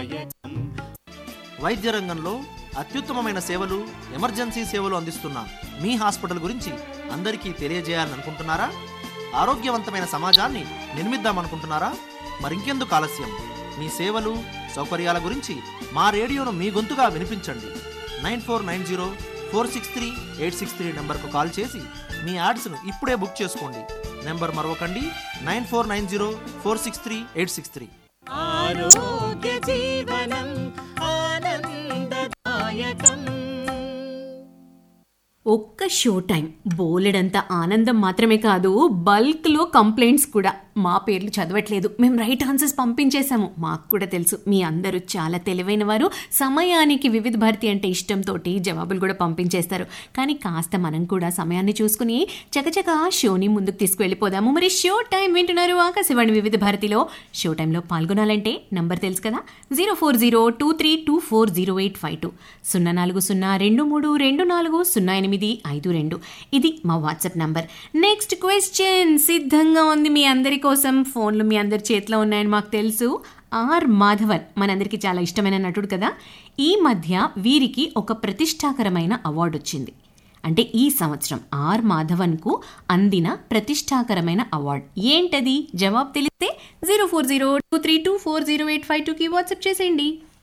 దాయకం వైద్య రంగంలో అత్యుత్తమమైన సేవలు ఎమర్జెన్సీ సేవలు అందిస్తున్న మీ హాస్పిటల్ గురించి అందరికీ తెలియజేయాలని అనుకుంటున్నారా ఆరోగ్యవంతమైన సమాజాన్ని నిర్మిద్దామనుకుంటున్నారా మరింకెందుకు ఆలస్యం మీ సేవలు సౌకర్యాల గురించి మా రేడియోను మీ గొంతుగా వినిపించండి nine four nine zero four six three eight six three నెంబర్కు కాల్ చేసి మీ యాడ్స్ను ఇప్పుడే బుక్ చేసుకోండి నెంబర్ మరొకండి nine four nine zero four six three eight six three ఆరోగ్య జీవనం ఆనందదాయకం ఒక్క షో టైం బోలెడంత ఆనందం మాత్రమే కాదు బల్క్లో కంప్లైంట్స్ కూడా మా పేర్లు చదవట్లేదు మేము రైట్ ఆన్సర్స్ పంపించేశాము మాకు కూడా తెలుసు మీ అందరూ చాలా తెలివైన వారు సమయానికి వివిధ భారతి అంటే ఇష్టంతో జవాబులు కూడా పంపించేస్తారు కానీ కాస్త మనం కూడా సమయాన్ని చూసుకుని చకచక షోని ముందుకు తీసుకువెళ్ళిపోదాము మరి షో టైం వింటున్నారు ఆకాశవాణి వివిధ భారతిలో షో టైంలో పాల్గొనాలంటే నంబర్ తెలుసు కదా zero four zero two three two four zero eight five two సున్నా నాలుగు సున్నా రెండు మూడు రెండు నాలుగు సున్నా ఎనిమిది ఐదు రెండు ఇది మా వాట్సాప్ నంబర్ నెక్స్ట్ క్వశ్చన్ సిద్ధంగా ఉంది మీ అందరి కోసం ఫోన్లు మీ అందరి చేతిలో ఉన్నాయని మాకు తెలుసు ఆర్ మాధవన్ మనందరికీ చాలా ఇష్టమైన నటుడు కదా ఈ మధ్య వీరికి ఒక ప్రతిష్టాకరమైన అవార్డు వచ్చింది అంటే ఈ సంవత్సరం ఆర్ మాధవన్కు అందిన ప్రతిష్టాకరమైన అవార్డు ఏంటది జవాబు తెలిస్తే zero four zero two three two four zero eight five టూకి వాట్సాప్ చేసేయండి